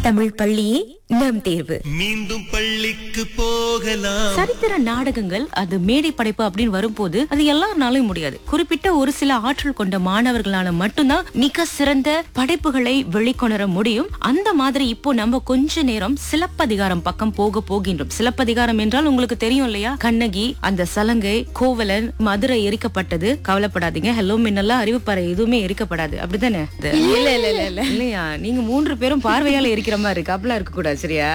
தமிழ் பள்ளியே நம் தேர்வு மீண்டும் பள்ளிக்கு போகலாம் சரித்திர நாடகங்கள் அது மேடை படைப்பு அப்படின்னு வரும்போது அது எல்லாருனாலும் முடியாது குறிப்பிட்ட ஒரு சில ஆற்றல் கொண்ட மாணவர்களால மட்டும்தான் மிக சிறந்த படைப்புகளை வெளிக்கொணர முடியும் அந்த மாதிரி இப்போ நம்ம கொஞ்ச நேரம் சிலப்பதிகாரம் பக்கம் போக போகின்றோம் சிலப்பதிகாரம் என்றால் உங்களுக்கு தெரியும் இல்லையா கண்ணகி அந்த சலங்கை கோவலன் மதுரை எரிக்கப்பட்டது கவலைப்படாதீங்க ஹலோ மின்னெல்லாம் அறிவுப்பறை எதுவுமே எரிக்கப்படாது அப்படிதானே இது- இல்ல இல்ல இல்ல இல்ல இல்லையா நீங்க மூன்று பேரும் பார்வையால இருக்கிற மாதிரி இருக்கு அப்படிலாம் இருக்க கூடாது சரியா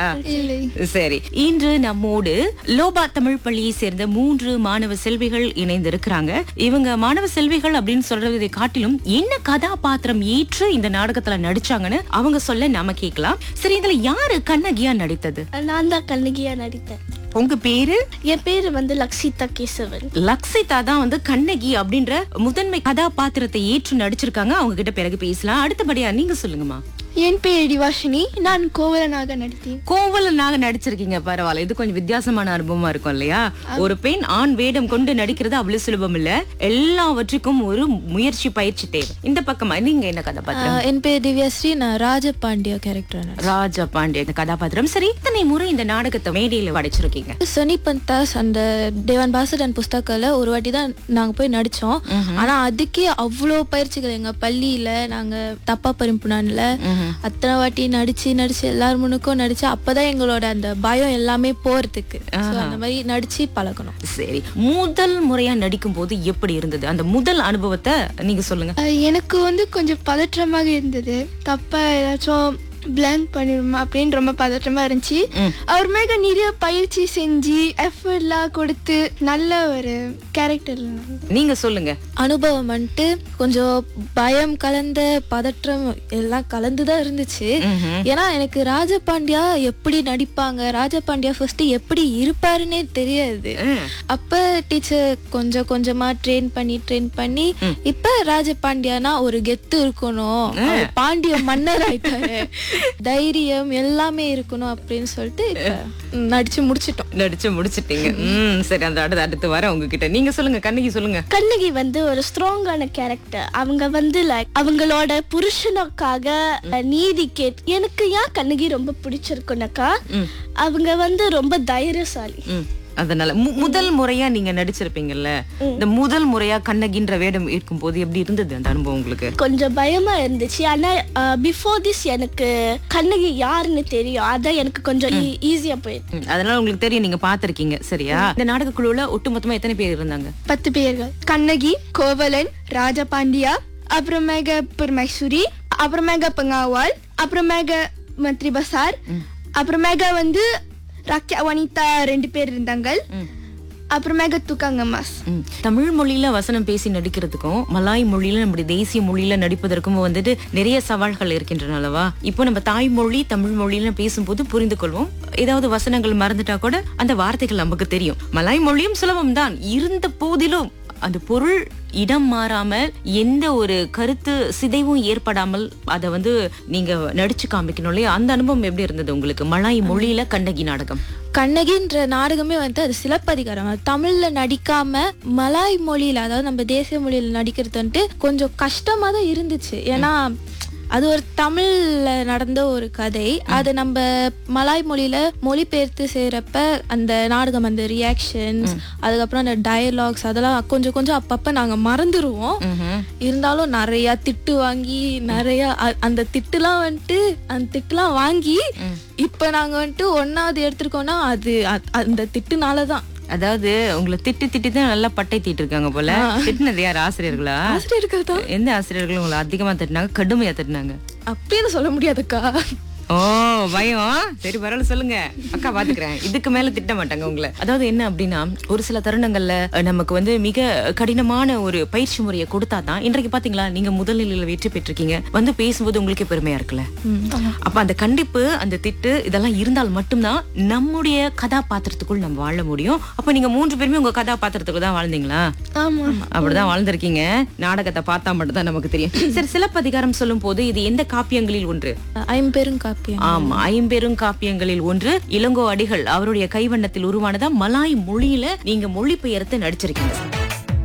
சரி இன்று நம்மோடு லோபா தமிழ் பள்ளியை சேர்ந்த மூன்று மாணவ செல்விகள் இணைந்திருக்கிறாங்க இவங்க மாணவ செல்விகள் அப்படின்னு சொல்றதை காட்டிலும் என்ன கதாபாத்திரம் ஏற்று இந்த நாடகத்துல நடிச்சாங்கன்னு அவங்க சொல்ல நாம கேட்கலாம் சரி இதுல யாரு கண்ணகியா நடித்தது நான் தான் கண்ணகியா நடித்தேன் உங்க பேரு என் பேரு வந்து லக்ஷிதா கேசவன் லக்ஷிதா தான் வந்து கண்ணகி அப்படின்ற முதன்மை கதாபாத்திரத்தை ஏற்று நடிச்சிருக்காங்க அவங்க கிட்ட பிறகு பேசலாம் அடுத்தபடியா நீங்க சொல்லுங்கம்மா என் பேர் டிவாஷினி நான் கோவலனாக நடித்தேன் கோவலனாக நடிச்சிருக்கீங்க பரவாயில்ல இது கொஞ்சம் வித்தியாசமான அனுபவமா இருக்கும் இல்லையா ஒரு பெண் ஆண் வேடம் கொண்டு நடிக்கிறது அவ்வளவு சுலபம் இல்ல எல்லாவற்றுக்கும் ஒரு முயற்சி பயிற்சி தேவை இந்த பக்கமா நீங்க என்ன கதாபாத்திரம் என் பேர் திவ்யாஸ்ரீ நான் ராஜபாண்டிய கேரக்டர் ராஜா பாண்டிய இந்த கதாபாத்திரம் சரி இத்தனை முறை இந்த நாடகத்தை மேடையில படைச்சிருக்கீங்க சனி பந்தாஸ் அந்த தேவான் பாசடன் புஸ்தகத்துல ஒரு வாட்டி தான் நாங்க போய் நடிச்சோம் ஆனா அதுக்கே அவ்வளோ பயிற்சிகள் எங்க பள்ளியில நாங்க தப்பா பரிம்புனான்ல அத்தனை வாட்டி நடிச்சு நடிச்சு எல்லார் முன்னுக்கும் நடிச்சு அப்பதான் எங்களோட அந்த பயம் எல்லாமே போறதுக்கு So, அந்த மாதிரி நடிச்சு பழகணும் சரி முதல் முறையா நடிக்கும் போது எப்படி இருந்தது அந்த முதல் அனுபவத்தை நீங்க சொல்லுங்க அஹ் எனக்கு வந்து கொஞ்சம் பதற்றமாக இருந்தது தப்பா ஏதாச்சும் பிளாங்க் பண்ணிடுமா அப்படின்னு ரொம்ப பதற்றமா இருந்துச்சு அவர் மேக நிறைய பயிற்சி செஞ்சு எஃபர்ட்லாம் கொடுத்து நல்ல ஒரு கேரக்டர் நீங்க சொல்லுங்க அனுபவம் வந்துட்டு கொஞ்சம் பயம் கலந்த பதற்றம் எல்லாம் கலந்துதான் இருந்துச்சு ஏன்னா எனக்கு ராஜபாண்டியா எப்படி நடிப்பாங்க ராஜபாண்டியா ஃபர்ஸ்ட் எப்படி இருப்பாருன்னே தெரியாது அப்ப டீச்சர் கொஞ்சம் கொஞ்சமா ட்ரெயின் பண்ணி ட்ரெயின் பண்ணி இப்ப ராஜபாண்டியானா ஒரு கெத்து இருக்கணும் அவர் பாண்டிய மன்னர் ஆயிட்டாரு தைரியம் எல்லாமே இருக்கணும் அப்படின்னு சொல்லிட்டு இப்ப நடிச்சு முடிச்சிட்டோம் நடிச்சு முடிச்சிட்டீங்க ம் சரி அந்த அடுத்து அடுத்து வர உங்ககிட்ட நீங்க சொல்லுங்க கண்ணகி சொல்லுங்க கண்ணகி வந்து ஒரு ஸ்ட்ராங்கான கேரக்டர் அவங்க வந்து லைக் அவங்களோட புருஷனுக்காக அஹ், நீதி கேட் எனக்கு ஏன் கண்ணகி ரொம்ப பிடிச்சிருக்குனாக்கா அவங்க வந்து ரொம்ப தைரியசாலி ம் அதனால மு- முதல் முறையா நீங்க நடிச்சிருப்பீங்கல்ல இந்த முதல் முறையா கண்ணகின்ற வேடம் இருக்கும்போது எப்படி இருந்தது அந்த அனுபவம் உங்களுக்கு கொஞ்சம் பயமா இருந்துச்சு ஆனா பிஃபோர் திஸ் எனக்கு கண்ணகி யாருன்னு தெரியும் அதான் எனக்கு கொஞ்சம் ஈஸியா போயிடுச்சு ம், அதனால உங்களுக்கு தெரியும் நீங்க பாத்திருக்கீங்க சரியா இந்த நாடக குழுவுல ஒட்டுமொத்தமா எத்தனை பேர் இருந்தாங்க பத்து பேர்கள் கண்ணகி கோவலன் ராஜபாண்டியா அப்புறமேக பெருமைசூரி அப்புறமேக பங்காவால் அப்புறமேக மந்திரி பசார் அப்புறமேக வந்து ராக்கியா வனிதா ரெண்டு பேர் இருந்தாங்க அப்புறமேக துக்காங்கம்மாஸ் ம். தமிழ் மொழியில வசனம் பேசி நடிக்கிறதுக்கும் மலாய் மொழியில நம்முடைய தேசிய மொழியில நடிப்பதற்கும் வந்துட்டு நிறைய சவால்கள் இருக்கின்றன அல்லவா இப்போ நம்ம தாய்மொழி தமிழ் மொழியில பேசும்போது புரிந்து கொள்வோம் ஏதாவது வசனங்கள் மறந்துட்டா கூட அந்த வார்த்தைகள் நமக்கு தெரியும் மலாய் மொழியும் சுலபம் தான் இருந்த போதிலும் அந்த பொருள் இடம் மாறாமல் எந்த ஒரு கருத்து சிதைவும் ஏற்படாமல் அதை வந்து நீங்க நடிச்சு காமிக்கணும் இல்லையா அந்த அனுபவம் எப்படி இருந்தது உங்களுக்கு மலாய் மொழியில கண்ணகி நாடகம் கண்ணகின்ற நாடகமே வந்து அது சிலப்பதிகாரம் அது தமிழ்ல நடிக்காம மலாய் மொழியில அதாவது நம்ம தேசிய மொழியில நடிக்கிறது வந்துட்டு கொஞ்சம் கஷ்டமா தான் இருந்துச்சு ஏன்னா அது ஒரு தமிழ்ல நடந்த ஒரு கதை அது நம்ம மலாய் மொழியில மொழிபெயர்த்து செய்யறப்ப அந்த நாடகம் அந்த ரியாக்ஷன்ஸ் அதுக்கப்புறம் அந்த டயலாக்ஸ் அதெல்லாம் கொஞ்சம் கொஞ்சம் அப்பப்ப நாங்க மறந்துடுவோம் இருந்தாலும் நிறைய திட்டு வாங்கி நிறைய அ- அந்த திட்டுலாம் வந்துட்டு அந்த திட்டுலாம் வாங்கி இப்ப நாங்க வந்துட்டு ஒன்னாவது எடுத்திருக்கோம்னா அது அ- அந்த திட்டுனாலதான் அதாவது உங்களை திட்டி திட்டி தான் நல்லா பட்டை தீட்டு இருக்காங்க போல திட்டினது யார் ஆசிரியர்களா ஆசிரியர்கள் தான் எந்த ஆசிரியர்கள் உங்களை அதிகமா திட்டினாங்க கடுமையா திட்டினாங்க அப்படின்னு சொல்ல முடியாதுக்கா ஓ பயம் சரி பரவாயில்ல சொல்லுங்க அக்கா பாத்துக்கிறேன் இதுக்கு மேல திட்ட மாட்டாங்க உங்களை அதாவது என்ன அப்படின்னா ஒரு சில தருணங்கள்ல அஹ், நமக்கு வந்து மிக கடினமான ஒரு பயிற்சி முறையை கொடுத்தா தான் இன்றைக்கு பாத்தீங்களா நீங்க முதல் நிலையில வெற்றி பெற்றிருக்கீங்க வந்து பேசும்போது உங்களுக்கு பெருமையா இருக்குல்ல அப்ப அந்த கண்டிப்பு அந்த திட்டு இதெல்லாம் இருந்தால் மட்டும்தான் நம்முடைய கதாபாத்திரத்துக்குள் நம்ம வாழ முடியும் அப்ப நீங்க மூன்று பேருமே உங்க கதாபாத்திரத்துக்குள்ள தான் வாழ்ந்தீங்களா ஆமா அப்படிதான் வாழ்ந்திருக்கீங்க நாடகத்தை பார்த்தா மட்டும் தான் நமக்கு தெரியும் சரி சிலப்பதிகாரம் சொல்லும் போது இது எந்த காப்பியங்களில் ஒன்று ஐம்பெரும் காப்பியம் ஆமா ஐம்பெரும் காப்பியங்களில் ஒன்று இளங்கோ அடிகள் அவருடைய கைவண்ணத்தில் உருவானதா மலாய் மொழியில நீங்க மொழிபெயர்த்து நடிச்சிருக்கீங்க